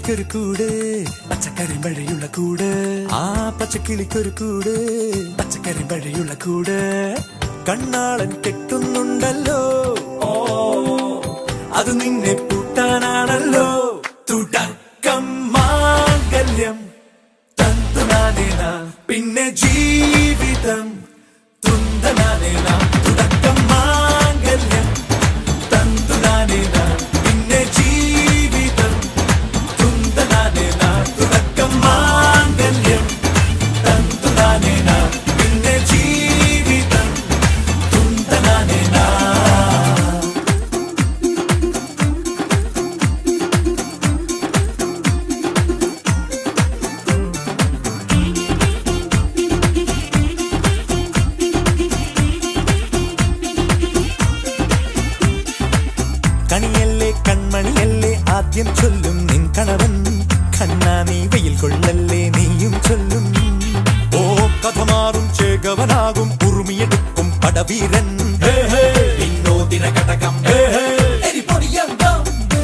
പച്ചക്കിളിക്കൊരു കൂട് പച്ചക്കറി വഴിയുള്ള കൂട് ആ പച്ചക്കിളിക്കൊരു കൂട് പച്ചക്കറി വഴിയുള്ള കൂട് കണ്ണാളൻ കെട്ടുന്നുണ്ടല്ലോ ഓ അത് നിന്നെ പൂട്ടാനാണല്ലോ തുടക്കം മാംഗല്യം തന്തുനാനേന പിന്നെ ജീവിതം തുന്തനാനേന തുടക്കം മാംഗല്യം തന്തുനാനേന പിന്നെ ജീവിതം തുന്തനാനേന തുടക്കം മാംഗല്യം തന്തുനാനേന പിന്നെ ജീവിതം തുന്തനാനേന കണിയല്ലേ കൺമണിയല്ലേ ആദ്യം ചൊല്ലും നിൻ കണവൻ കണ്ണാ നീ വെയിൽ കൊള്ളല്ലേ നീയും ചൊല്ലും ഓ കഥ മാറും ചേകവനാകും ഉറുമിയെടുക്കും പടവീരൻ വിനോദിന കടകം എരിപൊടിയങ്കം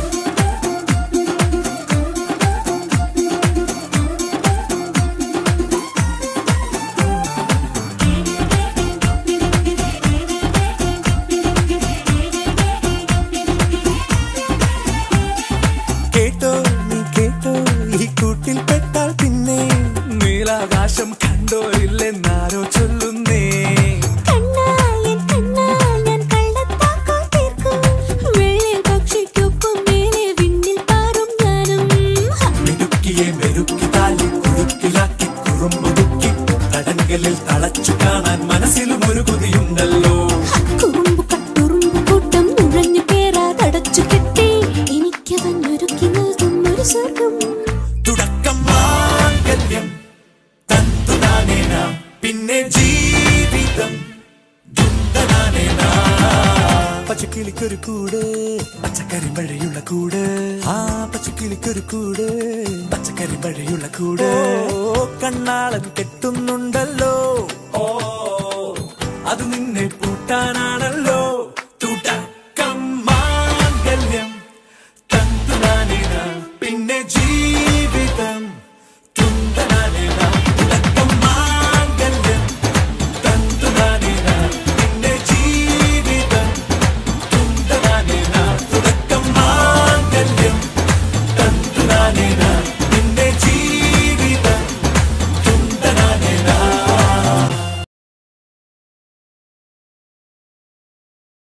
കേട്ടോ നീ കേട്ടോ ഈ കൂട്ടിൽ പെട്ടാൽ പിന്നെ നീലാകാശം കണ്ടോരില്ലെന്നാരോ ചൊല്ലുന്നേ കണ്ണായൻ കണ്ണായൻ കള്ളത്താക്കം തീർക്കും വെള്ളിൽ പക്ഷിക്കൊപ്പം മേലെ വിണ്ണിൽ പാറും ഞാനും മിടുക്കിയെ മെരുക്കി താലി കുറുക്കിലാക്കി കുറുമ്പുതുക്കി തടങ്കലിൽ തളച്ചു കാണാൻ മനസ്സിലും ഒരു കൊതിയുണ്ടല്ലോ കുറുമ്പു കട്ടുറുമ്പു കൂട്ടം നുഴഞ്ഞു കേറാതടച്ചു കെട്ടി എനിക്കവൻ ഒരുക്കി നൽകും ഒരു സ്വർഗം തുടക്കം മാംഗല്യം തന്തുനാനേന പിന്നെ ജീവിതം ദുന്തനാനേന പച്ചക്കിളിക്കൊരു കൂട് പച്ചക്കറി വഴിയുള്ള കൂട് ആ പച്ചക്കിളിക്കൊരു കൂട് പച്ചക്കറി വഴിയുള്ള കൂട് ഓ കണ്ണാളൻ കെട്ടുന്നുണ്ടല്ലോ ഓ അത് നിന്നെ പൂട്ടാനാണല്ലോ തുടക്കം മാംഗല്യം തന്തുനാനേന പിന്നെ ജീവിതം